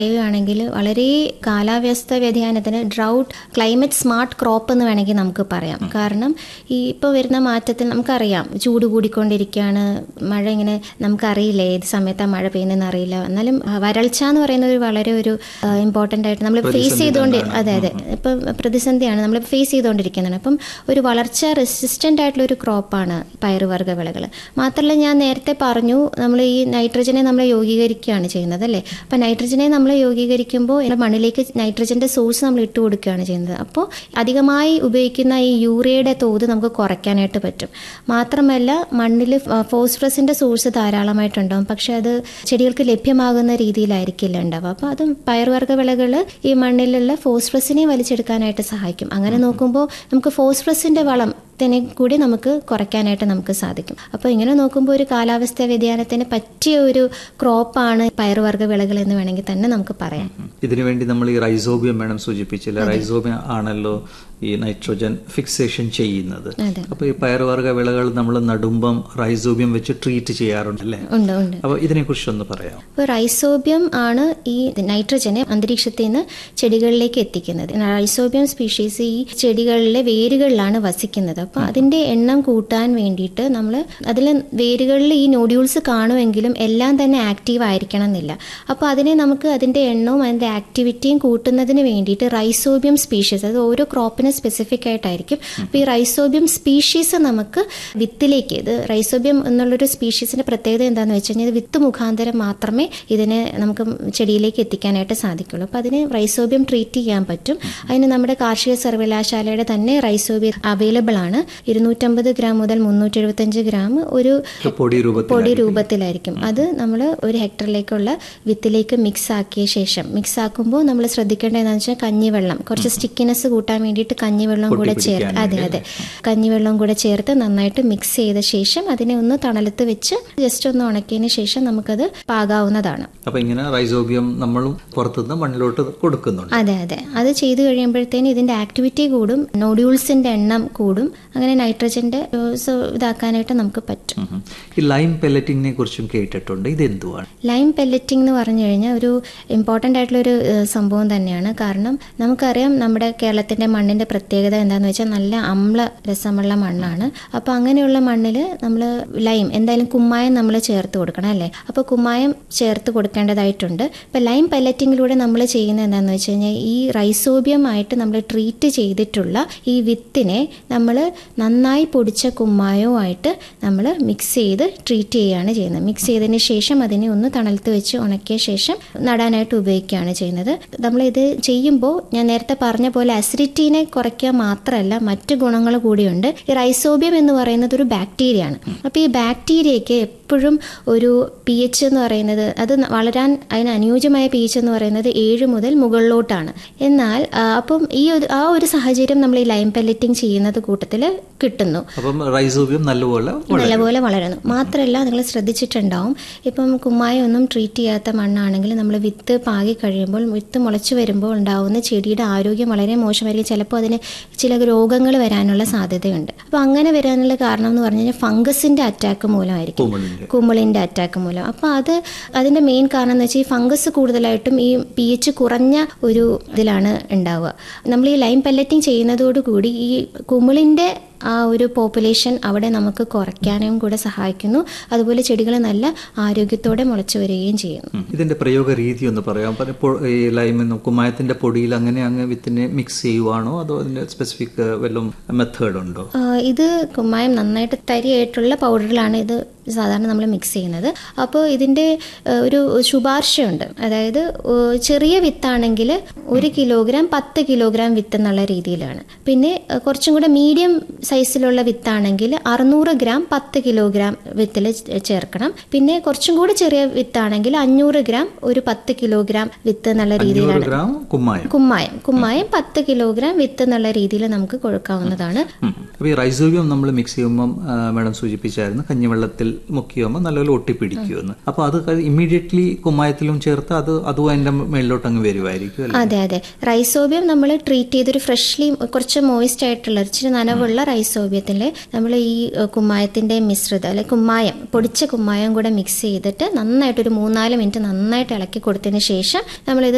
പറയുകയാണെങ്കിൽ വളരെ കാലാവസ്ഥ വ്യതിയാനത്തിന് ഡ്രൗട്ട് ക്ലൈമറ്റ് സ്മാർട്ട് ക്രോപ്പ് എന്ന് വേണമെങ്കിൽ നമുക്ക് പറയാം കാരണം ഈ ഇപ്പോൾ വരുന്ന മാറ്റത്തിൽ നമുക്കറിയാം ചൂട് കൂടിക്കൊണ്ടിരിക്കുകയാണ് മഴ ഇങ്ങനെ നമുക്കറിയില്ല ഏത് സമയത്താണ് മഴ പെയ്യുന്നതെന്ന് അറിയില്ല എന്നാലും ആ, വരൾച്ച എന്ന് പറയുന്ന ഒരു വളരെ ഒരു ഇമ്പോർട്ടൻ്റ് ആയിട്ട് നമ്മൾ ഫേസ് ചെയ്തുകൊണ്ട് അതെ അതെ ഇപ്പം പ്രതിസന്ധിയാണ് നമ്മൾ ഫേസ് ചെയ്തുകൊണ്ടിരിക്കുന്നതാണ് അപ്പം ഒരു വളർച്ച റെസിസ്റ്റൻ്റ് ആയിട്ടുള്ള ഒരു ക്രോപ്പാണ് പയറുവർഗ്ഗ വിളകൾ മാത്രമല്ല ഞാൻ നേരത്തെ പറഞ്ഞു നമ്മൾ ഈ നൈട്രജനെ നമ്മൾ യോഗീകരിക്കുകയാണ് ചെയ്യുന്നത് അല്ലേ അപ്പം നൈട്രജനെ നമ്മൾ യോഗീകരിക്കുമ്പോൾ ഈ മണ്ണിലേക്ക് നൈട്രജൻ്റെ സോഴ്സ് നമ്മൾ ഇട്ട് കൊടുക്കുകയാണ് ചെയ്യുന്നത് അപ്പോൾ അധികമായി ഉപയോഗിക്കുന്ന ഈ യൂറിയയുടെ തോത് നമുക്ക് കുറയ്ക്കാനായിട്ട് പറ്റും മാത്രമല്ല മണ്ണിൽ ഫോസ്ഫറസിൻ്റെ സോഴ്സ് ധാരാളമായിട്ടുണ്ടാവും പക്ഷെ അത് ചെടികൾക്ക് ലഭ്യമാകുന്ന രീതിയിലായിരിക്കില്ല ഉണ്ടാവുക അപ്പോൾ അതും പയർവർഗ്ഗ വിളകൾ ഈ മണ്ണിലുള്ള ഫോസ്ഫറസിനെ വലിച്ചെടുക്കാനായിട്ട് സഹായിക്കും അങ്ങനെ നോക്കുമ്പോൾ നമുക്ക് ഫോസ്ഫറസിൻ്റെ വളം ത്തിനെ കൂടി നമുക്ക് കുറയ്ക്കാനായിട്ട് നമുക്ക് സാധിക്കും അപ്പോൾ ഇങ്ങനെ നോക്കുമ്പോൾ ഒരു കാലാവസ്ഥാ വ്യതിയാനത്തിന് പറ്റിയ ഒരു ക്രോപ്പാണ് പയറുവർഗ്ഗ വിളകൾ എന്ന് വേണമെങ്കിൽ തന്നെ നമുക്ക് പറയാം ഇതിനുവേണ്ടി നമ്മൾ ഈ റൈസോബിയം വേണം സൂചിപ്പിച്ചില്ല റൈസോബിയം ആണല്ലോ ഈ നൈട്രോജൻ ഫിക്സേഷൻ ചെയ്യുന്നത് അതെ അപ്പൊ ഈ പയറുവർഗ്ഗ വിളകൾ നമ്മൾ നടുമ്പം റൈസോബിയം വെച്ച് ട്രീറ്റ് ചെയ്യാറുണ്ടല്ലേ ഉണ്ട് ഉണ്ട് അപ്പൊ ഇതിനെ കുറിച്ചൊന്ന് പറയാം അപ്പോൾ റൈസോബിയം ആണ് ഈ നൈട്രജനെ അന്തരീക്ഷത്തിൽ നിന്ന് ചെടികളിലേക്ക് എത്തിക്കുന്നത് റൈസോബിയം സ്പീഷീസ് ഈ ചെടികളിലെ വേരുകളിലാണ് വസിക്കുന്നത് അപ്പോൾ അതിൻ്റെ എണ്ണം കൂട്ടാൻ വേണ്ടിയിട്ട് നമ്മൾ അതിൽ വേരുകളിൽ ഈ നോഡ്യൂൾസ് കാണുമെങ്കിലും എല്ലാം തന്നെ ആക്റ്റീവ് ആയിരിക്കണം എന്നില്ല അപ്പോൾ അതിനെ നമുക്ക് അതിൻ്റെ എണ്ണവും അതിൻ്റെ ആക്ടിവിറ്റിയും കൂട്ടുന്നതിന് വേണ്ടിയിട്ട് റൈസോബിയം സ്പീഷീസ് അത് ഓരോ ക്രോപ്പിന് സ്പെസിഫിക് ആയിട്ടായിരിക്കും അപ്പോൾ ഈ റൈസോബിയം സ്പീഷീസ് നമുക്ക് വിത്തിലേക്ക് ഇത് റൈസോബിയം എന്നുള്ളൊരു സ്പീഷീസിന്റെ പ്രത്യേകത എന്താണെന്ന് വെച്ച് കഴിഞ്ഞാൽ ഇത് വിത്ത് മുഖാന്തരം മാത്രമേ ഇതിനെ നമുക്ക് ചെടിയിലേക്ക് എത്തിക്കാനായിട്ട് സാധിക്കുള്ളൂ അപ്പോൾ അതിന് റൈസോബിയം ട്രീറ്റ് ചെയ്യാൻ പറ്റും അതിന് നമ്മുടെ കാർഷിക സർവകലാശാലയുടെ തന്നെ റൈസോബിയം അവൈലബിൾ ആണ് ഇരുന്നൂറ്റമ്പത് ഗ്രാം മുതൽ മുന്നൂറ്റി എഴുപത്തഞ്ച് ഗ്രാം ഒരു പൊടി രൂപത്തിൽ പൊടി രൂപത്തിലായിരിക്കും അത് നമ്മൾ ഒരു ഹെക്ടറിലേക്കുള്ള വിത്തിലേക്ക് മിക്സ് ആക്കിയ ശേഷം മിക്സ് ആക്കുമ്പോൾ നമ്മൾ ശ്രദ്ധിക്കേണ്ടത് എന്താണെന്ന് വെച്ചാൽ കഞ്ഞിവെള്ളം കുറച്ച് സ്റ്റിക്കിനെസ് കൂട്ടാൻ വേണ്ടിയിട്ട് കഞ്ഞിവെള്ളം കൂടെ ചേർത്ത് അതെ അതെ കഞ്ഞിവെള്ളം കൂടെ ചേർത്ത് നന്നായിട്ട് മിക്സ് ചെയ്ത ശേഷം അതിനെ ഒന്ന് തണലത്ത് വെച്ച് ജസ്റ്റ് ഒന്ന് ഉണക്കിയതിന് ശേഷം നമുക്കത് പാകാവുന്നതാണ് അപ്പൊ ഇങ്ങനെ റൈസോബിയം നമ്മളും പുറത്തുനിന്ന് മണ്ണിലോട്ട് കൊടുക്കുന്നുണ്ട് അതെ അതെ അത് ചെയ്തു കഴിയുമ്പോഴത്തേന് ഇതിന്റെ ആക്ടിവിറ്റി കൂടും നോഡ്യൂൾസിന്റെ എണ്ണം കൂടും അങ്ങനെ നൈട്രജന്റെ ഡോസ് ഇതാക്കാനായിട്ട് നമുക്ക് പറ്റും ഉം. ഈ ലൈം പെല്ലറ്റിങ്ങിനെ കുറിച്ചും കേട്ടിട്ടുണ്ട് ഇത് എന്തുവാണ് ലൈം പെല്ലറ്റിംഗ് എന്ന് പറഞ്ഞു കഴിഞ്ഞാൽ ഒരു ഇമ്പോർട്ടൻ്റ് ആയിട്ടുള്ള ഒരു ഏഹ്, സംഭവം തന്നെയാണ് കാരണം നമുക്കറിയാം നമ്മുടെ കേരളത്തിൻ്റെ മണ്ണിൻ്റെ പ്രത്യേകത എന്താണെന്ന് വെച്ചാൽ നല്ല അമ്ല രസമുള്ള മണ്ണാണ് അപ്പോൾ അങ്ങനെയുള്ള മണ്ണിൽ നമ്മൾ ലൈം എന്തായാലും കുമ്മായം നമ്മൾ ചേർത്ത് കൊടുക്കണം അല്ലേ അപ്പോൾ കുമ്മായം ചേർത്ത് കൊടുക്കേണ്ടതായിട്ടുണ്ട് ഇപ്പോൾ ലൈം പെല്ലറ്റിങ്ങിലൂടെ നമ്മൾ ചെയ്യുന്നത് എന്താണെന്ന് വെച്ച് കഴിഞ്ഞാൽ ഈ റൈസോബിയം ആയിട്ട് നമ്മൾ ട്രീറ്റ് ചെയ്തിട്ടുള്ള ഈ വിത്തിനെ നമ്മൾ നന്നായി പൊടിച്ച കുമ്മായവുമായിട്ട് നമ്മൾ മിക്സ് ചെയ്ത് ട്രീറ്റ് ചെയ്യുകയാണ് ചെയ്യുന്നത് മിക്സ് ചെയ്തതിന് ശേഷം അതിനെ ഒന്ന് തണലത്ത് വെച്ച് ഉണക്കിയ ശേഷം നടാനായിട്ട് ഉപയോഗിക്കുകയാണ് ചെയ്യുന്നത് നമ്മളിത് ചെയ്യുമ്പോൾ ഞാൻ നേരത്തെ പറഞ്ഞ പോലെ അസിഡിറ്റീനെ കുറയ്ക്കുക മാത്രമല്ല മറ്റു ഗുണങ്ങൾ കൂടിയുണ്ട് ഈ റൈസോബിയം എന്ന് പറയുന്നത് ഒരു ബാക്ടീരിയയാണ് അപ്പോൾ ഈ ബാക്ടീരിയയ്ക്ക് എപ്പോഴും ഒരു പി എച്ച് എന്ന് പറയുന്നത് അത് വളരാൻ അതിന് അനുയോജ്യമായ പി എച്ച് എന്ന് പറയുന്നത് ഏഴ് മുതൽ മുകളിലോട്ടാണ് എന്നാൽ ആ, അപ്പം ഈ ഒരു ആ ഒരു സാഹചര്യം നമ്മൾ ഈ ലൈം പെല്ലറ്റിംഗ് ചെയ്യുന്നത് കൂട്ടത്തിൽ കിട്ടുന്നു അപ്പം റൈസോബിയം നല്ലപോലെ വളരും. നല്ലപോലെ വളരുന്നു മാത്രമല്ല നിങ്ങൾ ശ്രദ്ധിച്ചിട്ടുണ്ടാവും ഇപ്പം കുമ്മായം ഒന്നും ട്രീറ്റ് ചെയ്യാത്ത മണ്ണാണെങ്കിൽ നമ്മൾ വിത്ത് പാകി കഴിയുമ്പോൾ വിത്ത് മുളച്ചു വരുമ്പോൾ ഉണ്ടാവുന്ന ചെടിയുടെ ആരോഗ്യം വളരെ മോശമായിരിക്കും ചിലപ്പോൾ അതിന് ചില രോഗങ്ങൾ വരാനുള്ള സാധ്യതയുണ്ട് അപ്പോൾ അങ്ങനെ വരാനുള്ള കാരണം എന്ന് പറഞ്ഞു കഴിഞ്ഞാൽ ഫംഗസിന്റെ അറ്റാക്ക് മൂലമായിരിക്കും കുമിളിന്റെ. കുമിളിന്റെ അറ്റാക്ക് മൂലം അപ്പോൾ അത് അതിന്റെ മെയിൻ കാരണം എന്ന് വെച്ചാൽ ഈ ഫംഗസ് കൂടുതലായിട്ടും ഈ പി എച്ച് കുറഞ്ഞ ഒരു ഇതിലാണ് ഉണ്ടാവുക നമ്മൾ ഈ ലൈം പെല്ലറ്റിംഗ് ചെയ്യുന്നതോടുകൂടി ഈ കുമിളിന്റെ ആ ഒരു പോപ്പുലേഷൻ അവിടെ നമുക്ക് കുറയ്ക്കാനും കൂടെ സഹായിക്കുന്നു അതുപോലെ ചെടികൾ നല്ല ആരോഗ്യത്തോടെ മുളച്ചു വരികയും ചെയ്യുന്നു ഉം. ഇതിന്റെ പ്രയോഗ രീതി ഒന്ന് പറയാം അപ്പൊ ഇപ്പോൾ ഈ ലൈമെന്ന് കുമ്മായത്തിന്റെ പൊടിയിൽ അങ്ങനെ അങ്ങ് വിത്തിനെ മിക്സ് ചെയ്യുവാണോ അതോ അതിന്റെ സ്പെസിഫിക് വല്ലതും മെത്തേഡ് ഉണ്ടോ ആ, ഇത് കുമ്മായം നന്നായിട്ട് തരിയായിട്ടുള്ള പൗഡറിലാണ് ഇത് സാധാരണ നമ്മൾ മിക്സ് ചെയ്യുന്നത് അപ്പോൾ ഇതിൻ്റെ ആ, ഒരു ശുപാർശയുണ്ട് അതായത് ആ, ചെറിയ വിത്താണെങ്കിൽ ഒരു കിലോഗ്രാം പത്ത് കിലോഗ്രാം വിത്ത് എന്നുള്ള രീതിയിലാണ് പിന്നെ ആ, കുറച്ചും കൂടെ മീഡിയം സൈസിലുള്ള വിത്താണെങ്കിൽ അറുന്നൂറ് ഗ്രാം പത്ത് കിലോഗ്രാം വിത്തിൽ ചേർക്കണം പിന്നെ കുറച്ചും കൂടി ചെറിയ വിത്താണെങ്കിൽ അഞ്ഞൂറ് ഗ്രാം ഒരു പത്ത് കിലോഗ്രാം വിത്ത് എന്നുള്ള നൂറ് രീതിയിലാണ് ഗ്രാം കുമ്മായം കുമ്മായം കുമ്മായം പത്ത് കിലോഗ്രാം വിത്ത് എന്നുള്ള രീതിയിൽ നമുക്ക് കൊടുക്കാവുന്നതാണ് ഉം. അപ്പൊ ഈ റൈസോബിയം നമ്മൾ മിക്സ് ചെയ്യുമ്പം ആ, മാഡം സൂചിപ്പിച്ചായിരുന്നു കഞ്ഞിവെള്ളത്തിൽ മുക്കിയുമ്പോൾ നല്ലപോലെ ഒട്ടിപ്പിടിക്കുമെന്ന് അപ്പൊ അത് ഇമ്മീഡിയറ്റ്ലി കുമ്മായത്തിലും ചേർത്ത് അത് അതും അതിന്റെ മേളിലോട്ട് അങ്ങ് വരുമായിരിക്കും അല്ലേ അതെ അതെ റൈസോബിയം നമ്മൾ ട്രീറ്റ് ചെയ്തൊരു ഫ്രഷ്ലി കുറച്ച് മോയിസ്റ്റ് ആയിട്ടുള്ള ഇച്ചിരി നനവുള്ള റൈസോബിയത്തിൽ നമ്മൾ ഈ ഏഹ്, കുമ്മായത്തിന്റെ മിശ്രിതം അല്ലെ കുമ്മായം പൊടിച്ച കുമ്മായം കൂടെ മിക്സ് ചെയ്തിട്ട് നന്നായിട്ട് ഒരു മൂന്നാല് മിനിറ്റ് നന്നായിട്ട് ഇളക്കി കൊടുത്തതിന് ശേഷം നമ്മളിത്